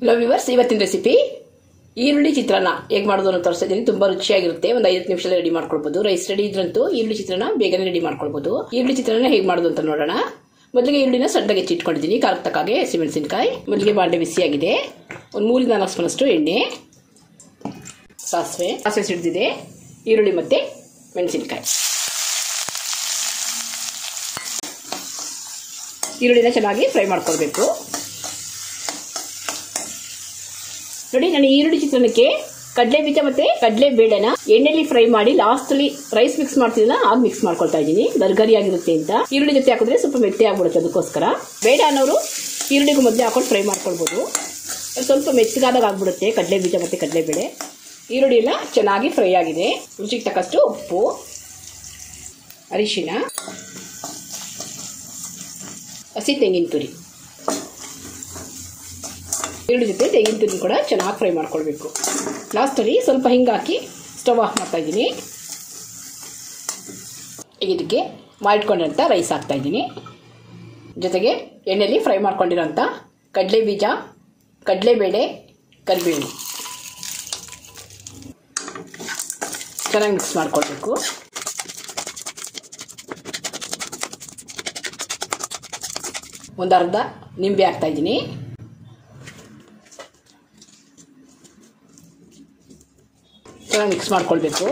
love viewers ಇವತ್ತಿನ recipe ಈರುಳ್ಳಿ ಚಿತ್ರಾನ್ನ ಹೇಗೆ ಮಾಡೋದು ಅಂತ ತೋರಿಸ್ತಾ ಇದ್ದೀನಿ ತುಂಬಾ ರುಚಿಯಾಗಿರುತ್ತೆ ಒಂದು ಐದು ನಿಮಿಷದಲ್ಲಿ ರೆಡಿ ಮಾಡ್ಕೊಳ್ಬೋದು ರೈಸ್ ರೆಡಿ ಇದ್ರಂತೂ ಈರುಳ್ಳಿ ಚಿತ್ರಾನ್ನ ಬೇಗನೆ ರೆಡಿ ಮಾಡ್ಕೊಳ್ಬೋದು ಈರುಳ್ಳಿ ಚಿತ್ರಾನ್ನ ಹೇಗೆ ಮಾಡೋದು ಅಂತ ನೋಡೋಣ ಮೊದಲಿಗೆ ಈರುಳ್ಳಿನ ಸಣ್ಣಗೆ ಹೆಚ್ಚಿಟ್ಕೊಂಡಿದ್ದೀನಿ ಖಾರಕ್ಕೆ ತಕ್ಕಾಗೆ ಹಸಿಮೆಣಸಿನಕಾಯಿ ಮೊದಲಿಗೆ ಬಾಂಡೆ ಬಿಸಿಯಾಗಿದೆ ಒಂದು ಮೂರಿಂದ ನಾಲ್ಕು ಸ್ಪೂನಷ್ಟು ಎಣ್ಣೆ ಸಾಸಿವೆ ಸಾಸಿವೆ ಸಿಡಿದಿದೆ ಈರುಳ್ಳಿ ಮತ್ತೆ ಮೆಣಸಿನಕಾಯಿ ಈರುಳ್ಳಿನ ಚೆನ್ನಾಗಿ ಫ್ರೈ ಮಾಡ್ಕೊಳ್ಬೇಕು ನೋಡಿ ನಾನು ಈರುಳ್ಳಿ ಚಿತ್ರಾನ್ನಕ್ಕೆ ಕಡಲೆ ಬೀಜ ಮತ್ತೆ ಕಡಲೆ ಬೇಳೆನ ಎಣ್ಣೆಲಿ ಫ್ರೈ ಮಾಡಿ ಲಾಸ್ಟ್ ಅಲ್ಲಿ ರೈಸ್ ಮಿಕ್ಸ್ ಮಾಡ್ತಿದ್ದಿಲ್ಲ ಆಗ ಮಿಕ್ಸ್ ಮಾಡ್ಕೊಳ್ತಾ ಇದ್ದೀನಿ ಗರ್ಗರಿ ಆಗಿರುತ್ತೆ ಅಂತ ಈರುಳ್ಳಿ ಜೊತೆ ಹಾಕಿದ್ರೆ ಸ್ವಲ್ಪ ಮೆತ್ತೆ ಆಗ್ಬಿಡುತ್ತೆ ಅದಕ್ಕೋಸ್ಕರ ಬೇಡ ಅನ್ನೋರು ಈರುಳ್ಳಿಗೂ ಮೊದಲೇ ಹಾಕೊಂಡು ಫ್ರೈ ಮಾಡ್ಕೊಳ್ಬೋದು ಸ್ವಲ್ಪ ಮೆತ್ತಗಾದಾಗ ಆಗ್ಬಿಡುತ್ತೆ ಕಡಲೆ ಬೀಜ ಮತ್ತೆ ಕಡಲೆ ಬೇಳೆ ಈರುಳ್ಳಿ ಎಲ್ಲ ಚೆನ್ನಾಗಿ ಫ್ರೈ ಆಗಿದೆ ರುಚಿಗೆ ತಕ್ಕಷ್ಟು ಉಪ್ಪು ಅರಿಶಿನ ಹಸಿ ತೆಂಗಿನ ತುರಿ ಈರುಳ್ಳಿ ಜೊತೆ ತೆಂಗಿನ ತುರಿ ಕೂಡ ಚೆನ್ನಾಗಿ ಫ್ರೈ ಮಾಡ್ಕೊಳ್ಬೇಕು ಲಾಸ್ಟಲ್ಲಿ ಸ್ವಲ್ಪ ಹಿಂಗಾಕಿ ಸ್ಟವ್ ಆಫ್ ಮಾಡ್ತಾ ಇದ್ದೀನಿ ಈಗ ಇದಕ್ಕೆ ಮಾಡಿಟ್ಕೊಂಡಿರೋಂಥ ರೈಸ್ ಹಾಕ್ತಾ ಇದ್ದೀನಿ ಜೊತೆಗೆ ಎಣ್ಣೆಯಲ್ಲಿ ಫ್ರೈ ಮಾಡ್ಕೊಂಡಿರೋಂಥ ಕಡಲೆ ಬೀಜ ಕಡಲೆಬೇಳೆ ಕರಿಬೇವು ಚೆನ್ನಾಗಿ ಮಿಕ್ಸ್ ಮಾಡ್ಕೊಳ್ಬೇಕು ಒಂದು ಅರ್ಧ ನಿಂಬೆ ಹಾಕ್ತಾ ಇದ್ದೀನಿ ಚೆನ್ನಾಗಿ ಮಿಕ್ಸ್ ಮಾಡ್ಕೊಳ್ಬೇಕು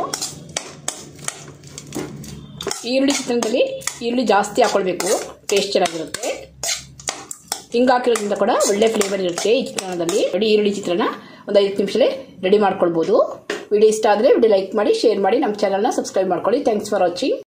ಈರುಳ್ಳಿ ಚಿತ್ರಾನ್ನದಲ್ಲಿ ಈರುಳ್ಳಿ ಜಾಸ್ತಿ ಹಾಕೊಳ್ಬೇಕು ಟೇಸ್ಟ್ ಚೆನ್ನಾಗಿರುತ್ತೆ ಹಿಂಗೆ ಹಾಕಿರೋದ್ರಿಂದ ಕೂಡ ಒಳ್ಳೆ ಫ್ಲೇವರ್ ಇರುತ್ತೆ ಈ ಚಿತ್ರಾನ್ನದಲ್ಲಿ ನೋಡಿ ಈರುಳ್ಳಿ ಚಿತ್ರಾನ್ನ ಒಂದು ಐದು ನಿಮಿಷಲೇ ರೆಡಿ ಮಾಡ್ಕೊಳ್ಬೋದು ವಿಡಿಯೋ ಇಷ್ಟ ಆದರೆ ವಿಡಿಯೋ ಲೈಕ್ ಮಾಡಿ ಶೇರ್ ಮಾಡಿ ನಮ್ಮ ಚಾನಲ್ನ ಸಬ್ಸ್ಕ್ರೈಬ್ ಮಾಡ್ಕೊಳ್ಳಿ ಥ್ಯಾಂಕ್ಸ್ ಫಾರ್ ವಾಚಿಂಗ್